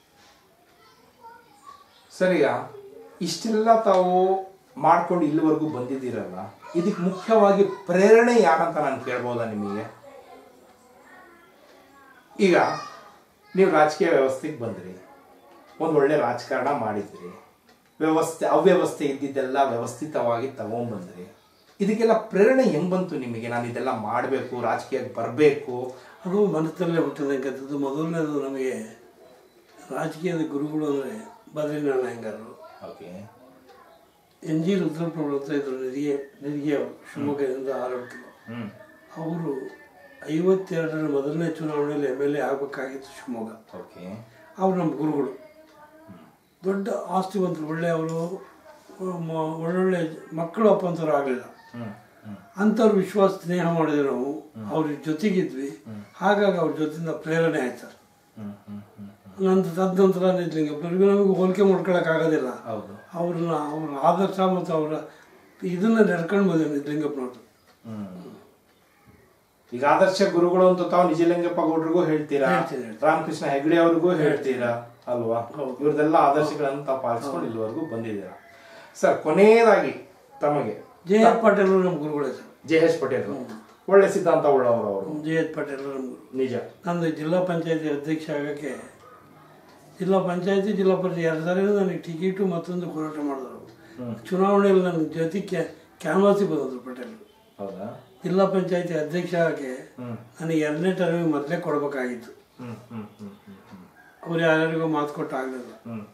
ಸರಿಯಾ ಇಷ್ಟೆಲ್ಲ ತಾವು ಮಾಡ್ಕೊಂಡು ಇಲ್ಲಿವರೆಗೂ ಬಂದಿದ್ದೀರಲ್ಲ ಇದಕ್ಕೆ ಮುಖ್ಯವಾಗಿ ಪ್ರೇರಣೆ ಯಾರಂತ ನಾನು ಕೇಳ್ಬೋದಾ ನಿಮಗೆ ಈಗ ನೀವು ರಾಜಕೀಯ ವ್ಯವಸ್ಥೆಗೆ ಬಂದ್ರಿ ಒಂದು ಒಳ್ಳೆ ರಾಜಕಾರಣ ಮಾಡಿದ್ರಿ ವ್ಯವಸ್ಥೆ ಅವ್ಯವಸ್ಥೆ ಇದ್ದಿದ್ದೆಲ್ಲ ವ್ಯವಸ್ಥಿತವಾಗಿ ತಗೊಂಡ್ಬಂದ್ರಿ ಇದಕ್ಕೆಲ್ಲ ಪ್ರೇರಣೆ ಹೆಂಗ್ ಬಂತು ನಿಮಗೆ ನಾನು ಇದೆಲ್ಲ ಮಾಡಬೇಕು ರಾಜಕೀಯಕ್ಕೆ ಬರಬೇಕು ಅದು ಮನಸ್ಸಲ್ಲೇ ಹುಟ್ಟಿದಂಥದ್ದು ಮೊದಲನೇದು ನಮಗೆ ರಾಜಕೀಯದ ಗುರುಗಳು ಅಂದರೆ ಬದ್ರಿನಾರಾಯಣ ಅಯ್ಯಂಗಾರರು ಓಕೆ ಎನ್ ಜಿ ರುದ್ರಪ್ರಭು ಅಂತ ಇದ್ರು ನಿರಿಗೆ ನಿರಿಗೆ ಅವರು ಶಿವಮೊಗ್ಗದಿಂದ ಆರೋಗ್ಯ ಹ್ಮ್ ಅವರು ಐವತ್ತೆರಡರ ಮೊದಲನೇ ಚುನಾವಣೆಯಲ್ಲಿ ಎಮ್ ಎಲ್ ಎ ಆಗಬೇಕಾಗಿತ್ತು ಶಿವಮೊಗ್ಗ ಓಕೆ ಅವ್ರು ನಮ್ಮ ಗುರುಗಳು ದೊಡ್ಡ ಆಸ್ತಿವಂತರು ಒಳ್ಳೆ ಅವರು ಒಳ್ಳೊಳ್ಳೆ ಮಕ್ಕಳು ಅಪ್ಪಂತರು ಆಗಲಿಲ್ಲ ಹ್ಮ್ ಹ್ಮ್ ಅಂಥವ್ರು ವಿಶ್ವಾಸ ಸ್ನೇಹ ಮಾಡಿದ್ವಿ ನಾವು ಅವ್ರ ಜೊತೆಗಿದ್ವಿ ಹಾಗಾಗಿ ಅವ್ರ ಜೊತೆಯಿಂದ ಪ್ರೇರಣೆ ಆಯ್ತು ಹ್ಮ್ ಹ್ಮ್ ಹ್ಮ್ ನಂತರ ತದನಂತರ ನಿಜಲಿಂಗಪ್ಪನವ್ರಿಗೆ ನಮಗೆ ಹೋಲಿಕೆ ಮಾಡ್ಕೊಳಕ್ಕಾಗೋದಿಲ್ಲ ಹೌದು ಅವ್ರನ್ನ ಅವ್ರ ಆದರ್ಶ ಮತ್ತು ಅವರ ಇದನ್ನ ನಡ್ಕೊಂಡು ಬಂದಿವಿ ನಿಜಲಿಂಗಪ್ಪನವ್ರು ಹ್ಮ್ ಈಗ ಆದರ್ಶ ಗುರುಗಳು ಅಂತ ತಾವು ನಿಜಲಿಂಗಪ್ಪ ಗೌಡ್ರಿಗೂ ಹೇಳ್ತೀರಾ ಹೇಳ್ತೀನಿ, ಹೇಳ್ತೀನಿ. ರಾಮಕೃಷ್ಣ ಹೆಗಡೆ ಅವ್ರಿಗೂ ಹೇಳ್ತೀರಾ ಅಲ್ವಾ ಹೌದು. ಇವ್ರದೆಲ್ಲ ಆದರ್ಶಗಳನ್ನು ತಾವು ಪಾಲಿಸ್ಕೊಂಡು ಇಲ್ಲಿವರೆಗೂ ಬಂದಿದ್ದೀರಾ ಸರ್ ಕೊನೆಯದಾಗಿ ತಮಗೆ ಜೆ ಎಚ್ ಪಾಟೀಲ್ ನಮ್ಮ ಗುರುಗಳೇ ಸರ್ ಜೆ ಎಸ್ ಪಟೇಲ್ ಒಳ್ಳೆ ಸಿದ್ಧಾಂತ ಉಳ್ಳವರು ಅವರು ಜೆ ಎಚ್ ಪಾಟೀಲ್ ನಮ್ಮ ಗುರು ನಿಜ ನಂದು ಜಿಲ್ಲಾ ಪಂಚಾಯತಿ ಅಧ್ಯಕ್ಷ ಆಗೋಕ್ಕೆ ಜಿಲ್ಲಾ ಪಂಚಾಯತಿ ಜಿಲ್ಲಾ ಪರಿಷತ್ ಎರಡು ಸಾರಿ ನನಗೆ ಟಿಕೆಟು ಮತ್ತೊಂದು ಹೋರಾಟ ಮಾಡಿದ್ರು ಚುನಾವಣೆಯಲ್ಲಿ ನನ್ನ ಜೊತೆ ಕ್ಯಾ ಕ್ಯಾನ್ವಾಸಿಗೆ ಬಂದರು ಪಟೇಲ್ ಹೌದಾ ಜಿಲ್ಲಾ ಪಂಚಾಯತಿ ಅಧ್ಯಕ್ಷ ಆಗಿ ಹ್ಮ್ ನನಗೆ ಎರಡನೇ ಟರ್ಮಿಗೆ ಮೊದಲೇ ಕೊಡಬೇಕಾಗಿತ್ತು ಹ್ಮ್ ಹ್ಮ್ ಹ್ಮ್ ಹ್ಮ್ ಹ್ಮ್ ಅವ್ರು ಯಾರ್ಯಾರಿಗೂ ಮಾತು ಕೊಟ್ಟು ಆಗಲಿಲ್ಲ ಹ್ಮ್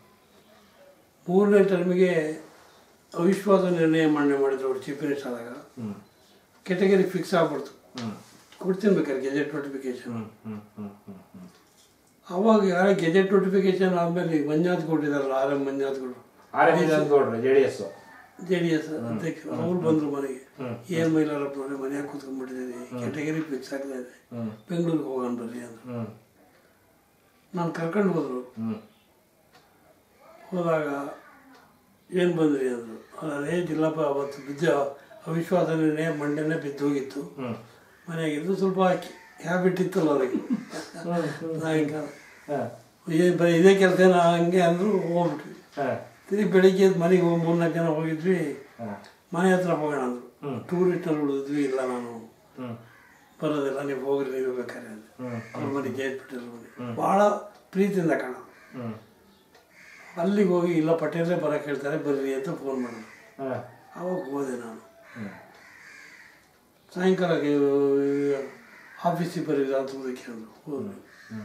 ಮೂರನೇ ಟರ್ಮಿಗೆ ಅವಿಶ್ವಾಸ ನಿರ್ಣಯ ಮಂಡನೆ ಮಾಡಿದ್ರು ಅವ್ರು ಚೀಫ್ ಮಿನಿಸ್ಟರ್ ಆದಾಗ ಹ್ಮ್ ಕೆಟಗರಿ ಫಿಕ್ಸ್ ಆಗ್ಬಿಡ್ತು ಹ್ಮ್ ಕೊಡ್ತೀನಿ ಬೇಕಾದ್ರೆ ಗೆಜೆಟ್ ನೋಟಿಫಿಕೇಶನ್ ಹ್ಮ್ ಹ್ಮ್ ಹ್ಮ್ ಹ್ಮ್ ಹ್ಮ್ ಅವಾಗ ಯಾರ ಗೆಜೆಟ್ ನೋಟಿಫಿಕೇಶನ್ ಆದಮೇಲೆ ಈಗ ಮಂಜುನಾಥ್ ಕೊಟ್ಟಿದ್ದಾರಲ್ಲ ಆರ್ ಎಂ ಮಂಜುನಾಥ್ ಗೌಡ್ರು ಆರ್ ಎಂ ಗೌಡ್ರು J D S J D S ಅಧ್ಯಕ್ಷರು ಅವ್ರು ಬಂದರು ಮನೆಗೆ ಏನ್ ಮೈಲಾರಪ್ಪನವ್ರೆ ಮನೆಯಾಗ ಕೂತ್ಕೊಂಡ್ಬಿಟ್ಟಿದ್ದೀನಿ ಕೆಟಗರಿ ಫಿಕ್ಸ್ ಆಗ್ತಾ ಇದೆ ಹ್ಮ್ ಬೆಂಗಳೂರಿಗೆ ಹೋಗೋಣ ಬರ್ರಿ ಅಂದ್ರು ಹ್ಮ್ ನಾನು ಕರ್ಕೊಂಡು ಹೋದ್ರು ಹ್ಮ್ ಹೋದಾಗ ಏನು ಬಂದ್ರಿ ಅಂದರು ಅದೇ ಜಿಲ್ಲಾಪ ಅವತ್ತು ಬಿದ್ದ ಅವಿಶ್ವಾಸ ನಿರ್ಣಯ ಮಂಡನೆ ಬಿದ್ದು ಹೋಗಿತ್ತು ಹ್ಮ್ ಮನೆಯಾಗಿದ್ದು ಸ್ವಲ್ಪ ಹ್ಯಾಬಿಟ್ ಇತ್ತಲ್ಲ ಅವ್ರಿಗೆ ಸಾಯಂಕಾಲ ಹಾ ಏನ್ ಬರೀ ಇದೇ ಕೆಲಸ ಹಂಗೆ ಅಂದ್ರು ಹೋಗ್ಬಿಟ್ವಿ ಹಾ ತಿರುಗಿ ಬೆಳಿಗ್ಗೆ ಎದ್ದು ಮನೆಗೆ ಹೋಗಿ ಮೂರ್ನಾಲ್ಕು ಜನ ಹೋಗಿದ್ವಿ ಹಾ ಮನೆ ಹತ್ರ ಹೋಗೋಣ ಅಂದ್ರು ಹ್ಮ್. ಟೂರಿಸ್ಟಲ್ಲಿ ಉಳಿದ್ವಿ ಇಲ್ಲ ನಾನು ಹ್ಮ್ ಬರೋದಿಲ್ಲ ನೀವು ಹೋಗ್ರಿ ನೀವು ಬೇಕಾದ್ರೆ ಅಂತ ಹ್ಮ್ ಅವ್ರ ಮನೆ ಜಯತ್ಬಿಟ್ಟಿರೋ ಮನೆ ಭಾಳ ಪ್ರೀತಿಯಿಂದ ಕಾಣ ಹ್ಮ್ ಅಲ್ಲಿಗೆ ಹೋಗಿ ಇಲ್ಲ ಪಟೇಲೇ ಬರೋಕೆ ಹೇಳ್ತಾರೆ ಬರ್ರಿ ಅಂತ ಫೋನ್ ಮಾಡಿದ್ರು ಹಾ ಅವಾಗ ಹೋದೆ ನಾನು ಹ್ಮ್ ಸಾಯಂಕಾಲ ಆಫೀಸಿಗೆ ಬರೀ ಅಂತ ಓದಕ್ಕೆ ಅಂದ್ರು ಹೋದ್ವಿ ಹ್ಮ್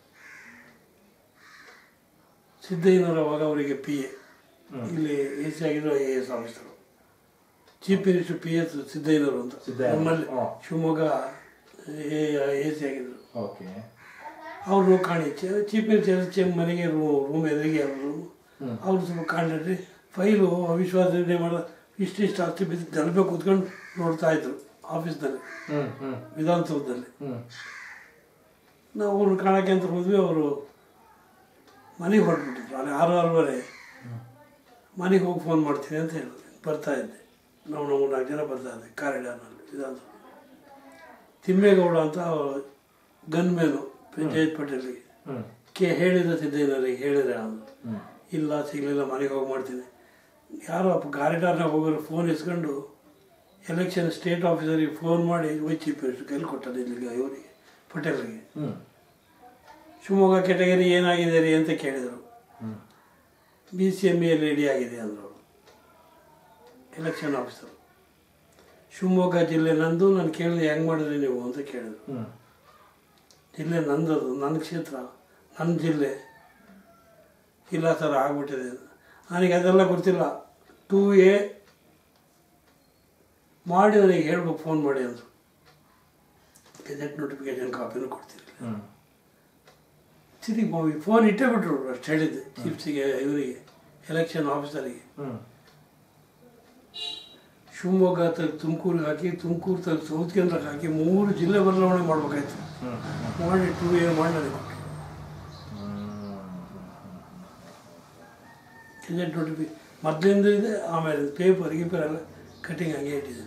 ಸಿದ್ದಯ್ಯನವರು ಅವಾಗ ಅವರಿಗೆ ಪಿ ಎ ಇಲ್ಲಿ ಎ ಸಿ ಆಗಿದ್ರು I A S officer chief minister P S ಸಿದ್ದಯ್ಯನವರು ಅಂತ ಸಿದ್ದಯ್ಯ. ನಮ್ಮಲ್ಲಿ ಹಾ. ಶಿವಮೊಗ್ಗ ಎ ಸಿ ಆಗಿದ್ರು ಓಕೆ ಅವರು ಕಾಣಿ ಚೀಫ್ ಮಿನಿಸ್ಟರ್ ಚೆ ಮನೆಗೆ ರೂಮ್ ಎದುರಿಗೆ ಅವರು ಅವ್ರು ಸ್ವಲ್ಪ ಕಾಣಿರಿ ಫೈಲು ಅವಿಶ್ವಾಸ ನಿರ್ಣಯ ಮಾಡೋ ಇಷ್ಟಿಷ್ಟು ಆಸ್ತಿ ಬಿದ್ದು ದಲಬೆ ಕೂತ್ಕೊಂಡು ನೋಡ್ತಾ ಇದ್ರು ಆಫೀಸ್ನಲ್ಲಿ ಹ್ಮ್ ಹ್ಮ್ ವಿಧಾನಸೌಧದಲ್ಲಿ ಹ್ಮ್ ನಾವು ಅವ್ರನ್ನ ಕಾಣಕ್ಕೆ ಅಂತ ಹೋದ್ವಿ ಅವರು ಮನೆಗೆ ಹೊರಟ್ಬಿಟ್ಟಿದ್ರು ಅಲ್ಲಿ ಆರು ಆರೂವರೆ ಮನೆಗೆ ಹೋಗಿ ಫೋನ್ ಮಾಡ್ತೀನಿ ಅಂತ ಹೇಳಿದ್ರು ಬರ್ತಾ ಇದ್ದೆ ನಾವು ನಾವು ನಾಲ್ಕು ಜನ ಬರ್ತಾ ಇದ್ದೆ ಕಾರಿಡಾರ್ನಲ್ಲಿ ವಿಧಾನಸೌಧ ತಿಮ್ಮೇಗೌಡ ಅಂತ ಗನ್ ಮ್ಯಾನು ಜಯತ್ ಪಟೇಲ್ಗೆ ಹ್ಮ್ ಕೆ ಹೇಳಿದ ಸಿದ್ದೇನವರಿಗೆ ಹೇಳಿದ್ರೆ ಅವನು ಹ್ಮ್ ಇಲ್ಲ ಸಿಗಲಿಲ್ಲ ಮನೆಗೆ ಹೋಗಿ ಮಾಡ್ತೀನಿ ಯಾರೋ ಕಾರಿಡಾರ್ನಾಗ ಹೋಗೋರು ಫೋನ್ ಇಸ್ಕೊಂಡು ಎಲೆಕ್ಷನ್ ಸ್ಟೇಟ್ ಆಫೀಸರಿಗೆ ಫೋನ್ ಮಾಡಿ ಹೋಗಿ ಚೀಫ್ ಮಿನಿಸ್ಟರ್ ಕೈಲಿ ಕೊಟ್ಟದ್ದು ಇಲ್ಲಿಗೆ ಇವರಿಗೆ ಪಟೇಲ್ರಿಗೆ ಹ್ಮ್ ಶಿವಮೊಗ್ಗ ಕೆಟಗರಿ ಏನಾಗಿದೆ ರೀ ಅಂತ ಕೇಳಿದರು ಹ್ಮ್ B C M A ready ಆಗಿದೆ ಅಂದರು ಎಲೆಕ್ಷನ್ ಆಫೀಸರು ಶಿವಮೊಗ್ಗ ಜಿಲ್ಲೆ ನಂದು ನಾನು ಕೇಳಿದೆ ಹೆಂಗೆ ಮಾಡಿದ್ರಿ ನೀವು ಅಂತ ಕೇಳಿದ್ರು ಹ್ಮ್ ಜಿಲ್ಲೆ ನಂದದು ನನ್ನ ಕ್ಷೇತ್ರ ನನ್ನ ಜಿಲ್ಲೆ ಇಲ್ಲ ಸರ್ ಆಗ್ಬಿಟ್ಟಿದೆ ನನಗೆ ಅದೆಲ್ಲ ಗೊತ್ತಿಲ್ಲ ಟೂ ಎ ಮಾಡಿ ನನಗೆ ಹೇಳ್ಬೇಕು ಫೋನ್ ಮಾಡಿ ಅಂದರು ಗೆಜೆಟ್ ನೋಟಿಫಿಕೇಶನ್ ಕಾಪಿನೂ ಕೊಡ್ತೀನಿ ಹ್ಮ್ ತಿರುಗಿ ಫೋನ್ ಇಟ್ಟೇ ಬಿಟ್ರು ಅಷ್ಟು ಹೇಳಿದ್ದೆ ಚೀಫ್ಸಿಗೆ ಇವರಿಗೆ ಎಲೆಕ್ಷನ್ ಆಫೀಸರಿಗೆ ಹ್ಮ್ ಶಿವಮೊಗ್ಗ ತೆಗೆದು ತುಮಕೂರಿಗೆ ಹಾಕಿ ತುಮಕೂರು ತೆಗೆದು ಸೌತ್ ಕೇಂದ್ರಕ್ಕೆ ಹಾಕಿ ಮೂರು ಜಿಲ್ಲೆ ಬದಲಾವಣೆ ಮಾಡ್ಬೇಕಾಯ್ತು ಹ್ಮ್ ಮಾಡಿ ಟೂ ಎ ಮಾಡಿ ನನಗೆ ಕೊಟ್ಟರು ಗೆಜೆಟ್ ನೋಟಿಫಿ ಮೊದಲಿಂದ ಇದೆ ಆಮೇಲೆ ಪೇಪರ್ ಗೀಪರ್ ಎಲ್ಲ ಕಟಿಂಗ್ ಹಂಗೆ ಇಟ್ಟಿದ್ದೀನಿ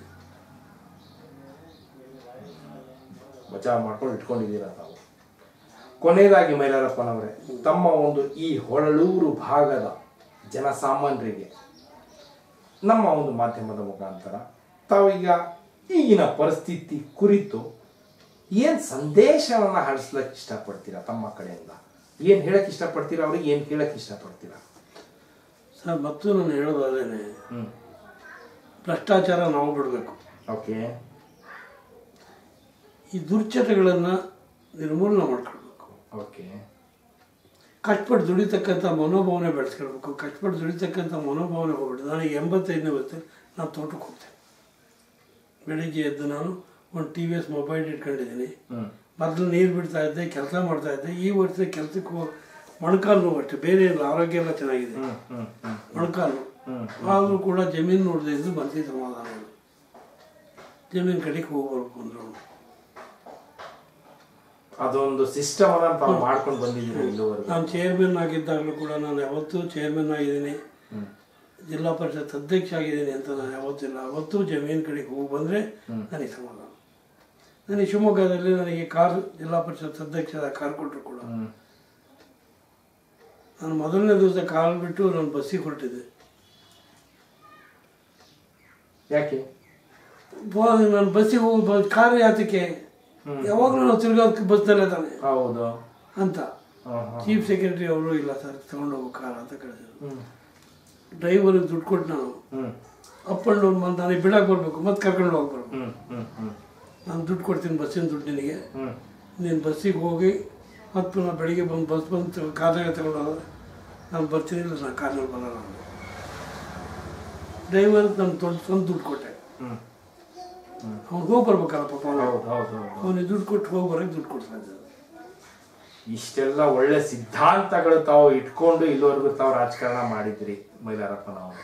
ಬಚಾವ್ ಮಾಡ್ಕೊಂಡು ಇಟ್ಕೊಂಡಿದ್ದೀರಾ ತಾವು ಕೊನೆಯದಾಗಿ ಮೈಲಾರಪ್ಪನವರೇ ತಮ್ಮ ಒಂದು ಈ ಹೊಳಲೂರು ಭಾಗದ ಜನಸಾಮಾನ್ಯರಿಗೆ ನಮ್ಮ ಒಂದು ಮಾಧ್ಯಮದ ಮುಖಾಂತರ ತಾವೀಗ ಈಗಿನ ಪರಿಸ್ಥಿತಿ ಕುರಿತು ಏನು ಸಂದೇಶವನ್ನು ಹರಿಸ್ಲಕ್ಕೆ ಇಷ್ಟಪಡ್ತೀರಾ ತಮ್ಮ ಕಡೆಯಿಂದ ಏನ್ ಹೇಳಕ್ ಇಷ್ಟಪಡ್ತೀರಾ ಅವ್ರಿಗೆ ಏನ್ ಹೇಳಕ್ ಇಷ್ಟಪಡ್ತೀರಾ ಸರ್ ಮತ್ತು ನಾನು ಹೇಳೋದೇನೆ ಹ್ಮ್ ಭ್ರಷ್ಟಾಚಾರ ನಾವು ಬಿಡಬೇಕು ಓಕೆ ಈ ದುರ್ಚಟಗಳನ್ನು ನಿರ್ಮೂಲನೆ ಮಾಡ್ಕೊಳ್ಬೇಕು ಓಕೆ ಕಷ್ಟಪಟ್ಟು ದುಡಿತಕ್ಕಂಥ ಮನೋಭಾವನೆ ಬೆಳೆಸ್ಕೊಳ್ಬೇಕು ಕಷ್ಟಪಟ್ಟು ದುಡಿತಕ್ಕಂಥ ಮನೋಭಾವನೆ ಹೋಗ್ಬಿಟ್ಟು ನನಗೆ ಎಂಬತ್ತೈದನೇ ವಯಸ್ಸು ನಾನು ತೋಟಕ್ಕೆ ಹೋಗ್ತೇನೆ ಬೆಳಿಗ್ಗೆ ಎದ್ದು ನಾನು ಒಂದು ಟಿ ವಿ ಎಸ್ ಮೊಬೈಲ್ ಇಟ್ಕೊಂಡಿದ್ದೀನಿ ಹ್ಮ್ ಮೊದಲು ನೀರು ಬಿಡ್ತಾ ಇದ್ದೆ ಕೆಲಸ ಮಾಡ್ತಾ ಇದ್ದೆ ಈ ವರ್ಷ ಕೆಲಸಕ್ಕೆ ಹೋಗಿ ಮೊಣಕಾಲು ನೋವು ಅಷ್ಟೇ ಬೇರೆ ಇಲ್ಲ ಆರೋಗ್ಯ ಎಲ್ಲ ಚೆನ್ನಾಗಿದೆ ಹ್ಮ್ ಹ್ಮ್ ಹ್ಮ್ ಮೊಣಕಾಲು ಹ್ಮ್ ಆದರೂ ಕೂಡ ಜಮೀನು ನೋಡದೆ ಇದ್ದು ಮನಸ್ಸಿಗೆ ಸಮಾಧಾನ ಇಲ್ಲ ಜಮೀನು ಕಡೆಗೆ ಹೋಗ್ಬರ್ಬೇಕು ಅಂದ್ರು ಅದೊಂದು ಸಿಸ್ಟಮ್ ಅನ್ನ ತಾವು ಮಾಡ್ಕೊಂಡು ಬಂದಿದ್ದೀರಿ ಇಲ್ಲಿವರೆಗೂ ನಾನು ಚೇರ್ಮನ್ ಆಗಿದ್ದಾಗಲೂ ಕೂಡ ನಾನು ಯಾವತ್ತೂ ಚೇರ್ಮನ್ ಆಗಿದ್ದೀನಿ ಹ್ಮ್ ಜಿಲ್ಲಾ ಪರಿಷತ್ ಅಧ್ಯಕ್ಷ ಆಗಿದ್ದೀನಿ ಅಂತ ನಾನು ಯಾವತ್ತಿಲ್ಲ ಅವತ್ತು ಜಮೀನು ಕಡೆಗೆ ಹೋಗಿ ಬಂದರೆ ನನಗೆ ಸಮಾಧಾನ ನನಗೆ ಶಿವಮೊಗ್ಗದಲ್ಲಿ ನನಗೆ ಕಾರ್ ಜಿಲ್ಲಾ ಪರಿಷತ್ ಅಧ್ಯಕ್ಷದ ಕಾರ್ ಕೊಟ್ಟರು ಕೂಡ ಹ್ಮ್ ನಾನು ಮೊದಲನೇ ದಿವಸ ಕಾಲ್ ಬಿಟ್ಟು ನಾನು ಬಸ್ಸಿಗೆ ಹೊರಟಿದ್ದೆ ಯಾಕೆ ಬ- ನಾನು ಬಸ್ಸಿಗೆ ಹೋಗಿ ಬ ಕಾರ್ ಯಾತಕ್ಕೆ ಯಾವಾಗಲೂ ನಾವು ತಿರ್ಗೋದಕ್ಕೆ ಬಸ್ನಲ್ಲೇ ತಾನೆ ಹೌದು ಅಂತ ಹಾ, ಹಾ. ಚೀಫ್ ಸೆಕ್ರೆಟರಿ ಅವರು ಇಲ್ಲ ಸರ್ ತಗೊಂಡೋಗು ಕಾರ್ ಅಂತ ಕಳಿಸಿದ್ರು ಹ್ಮ್ ಡ್ರೈವರ್ಗೆ ದುಡ್ಡು ಕೊಟ್ಟು ನಾನು ಹ್ಮ್ ಅಪ್ ಆ್ಯಂಡ್ ಡೌನ್ ಬಂದು ನನಗೆ ಬಿಡಕ್ಕೆ ಬರಬೇಕು ಮತ್ತೆ ಕರ್ಕೊಂಡು ಹೋಗ್ಬರ್ಬೇಕು ಹ್ಮ್ ಹ್ಮ್ ಹ್ಮ್ ನಾನು ದುಡ್ಡು ಕೊಡ್ತೀನಿ ಬಸ್ಸಿನ ದುಡ್ಡು ನಿನಗೆ ಹ್ಮ್ ನೀನು ಬಸ್ಸಿಗೆ ಹೋಗಿ ಮತ್ತು ಪುನಃ ಬೆಳಿಗ್ಗೆ ಬಂದು ಬಸ್ ಬಂದು ಕಾರ್ನಾಗ ತಗೊಂಡೋದ ನಾನು ಬರ್ತೀನಿ ಇಲ್ಲ ನಾನು ಕಾರ್ನಲ್ಲಿ ಬರೋಲ್ಲ ಅಂದೆ. ಡ್ರೈವರ್ ನಾನು ದೊಡ್ಡ ಸ್ವಂತ ದುಡ್ಡು ಕೊಟ್ಟೆ ಹ್ಮ್ ಅವ್ನು ಹೋಗಿ ಬರ್ಬೇಕಲ್ಲ ಪಾಪ ಅವ್ನು. ಹೌದು ಹೌದು ಹೌದು ಅವನಿಗೆ ದುಡ್ಡು ಕೊಟ್ಟು ಹೋಗಿ ಬರೋಕ್ಕೆ ದುಡ್ಡು ಕೊಡ್ತಾ ಇದ್ದೆ ಇಷ್ಟೆಲ್ಲ ಒಳ್ಳೆ ಸಿದ್ಧಾಂತಗಳು ತಾವು ಇಟ್ಕೊಂಡು ಇಲ್ಲಿವರೆಗೂ ತಾವು ರಾಜಕಾರಣ ಮಾಡಿದ್ರಿ ಮೈಲಾರಪ್ಪನವರು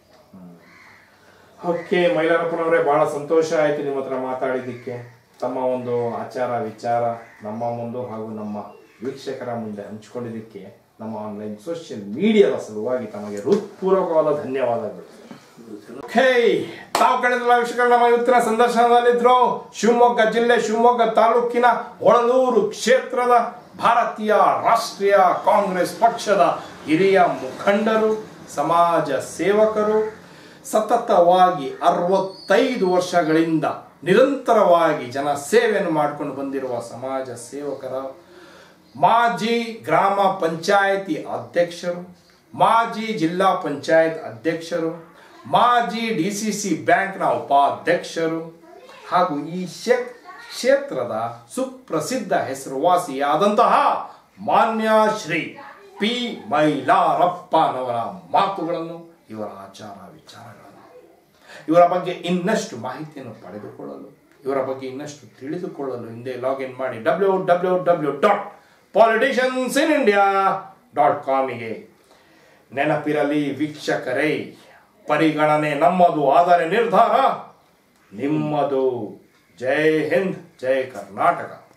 ಓಕೆ ಮೈಲಾರಪ್ಪನವರೇ ಬಹಳ ಸಂತೋಷ ಆಯ್ತು ನಿಮ್ಮ ಹತ್ರ ಮಾತಾಡಿದ್ದಕ್ಕೆ ತಮ್ಮ ಒಂದು ಆಚಾರ ವಿಚಾರ ನಮ್ಮ ಮುಂದೆ ಹಾಗೂ ನಮ್ಮ ವೀಕ್ಷಕರ ಮುಂದೆ ಹಂಚಿಕೊಂಡಿದ್ದಕ್ಕೆ ನಮ್ಮ ಆನ್ಲೈನ್ ಸೋಷಿಯಲ್ ಮೀಡಿಯಾದ ಸಲುವಾಗಿ ತಮಗೆ ಹೃತ್ಪೂರ್ವಕವಾದ ಧನ್ಯವಾದಗಳು ಹೇ ತಾವು ಕಳೆದ ವೀಕ್ಷಕರು ನಮ್ಮ ಇವತ್ತಿನ ಸಂದರ್ಶನದಲ್ಲಿದ್ರು ಶಿವಮೊಗ್ಗ ಜಿಲ್ಲೆ ಶಿವಮೊಗ್ಗ ತಾಲೂಕಿನ ಹೊಳಲೂರು ಕ್ಷೇತ್ರದ ಭಾರತೀಯ ರಾಷ್ಟ್ರೀಯ ಕಾಂಗ್ರೆಸ್ ಪಕ್ಷದ ಹಿರಿಯ ಮುಖಂಡರು ಸಮಾಜ ಸೇವಕರು ಸತತವಾಗಿ ಅರವತ್ತೈದು ವರ್ಷಗಳಿಂದ ನಿರಂತರವಾಗಿ ಜನ ಸೇವೆಯನ್ನು ಮಾಡಿಕೊಂಡು ಬಂದಿರುವ ಸಮಾಜ ಸೇವಕರ ಮಾಜಿ ಗ್ರಾಮ ಪಂಚಾಯತಿ ಅಧ್ಯಕ್ಷರು ಮಾಜಿ ಜಿಲ್ಲಾ ಪಂಚಾಯತ್ ಅಧ್ಯಕ್ಷರು ಮಾಜಿ ಡಿ ಸಿ ಸಿ ಬ್ಯಾಂಕ್ನ ಉಪಾಧ್ಯಕ್ಷರು ಹಾಗೂ ಈ ಶೇ- ಕ್ಷೇತ್ರದ ಸುಪ್ರಸಿದ್ಧ ಹೆಸರುವಾಸಿಯಾದಂತಹ ಮಾನ್ಯ ಶ್ರೀ ಪಿ ಮೈಲಾರಪ್ಪನವರ ಮಾತುಗಳನ್ನು ಇವರ ಆಚಾರ ವಿಚಾರಗಳನ್ನು ಇವರ ಬಗ್ಗೆ ಇನ್ನಷ್ಟು ಮಾಹಿತಿಯನ್ನು ಪಡೆದುಕೊಳ್ಳಲು ಇವರ ಬಗ್ಗೆ ಇನ್ನಷ್ಟು ತಿಳಿದುಕೊಳ್ಳಲು ಹಿಂದೆ ಲಾಗಿನ್ ಮಾಡಿ W W W dot politicians in India dot ಕಾಮಿಗೆ ನೆನಪಿರಲಿ ವೀಕ್ಷಕರೇ ಪರಿಗಣನೆ ನಮ್ಮದು ಆದರೆ ನಿರ್ಧಾರ ನಿಮ್ಮದು ಜೈ ಹಿಂದ್ ಜೈ ಕರ್ನಾಟಕ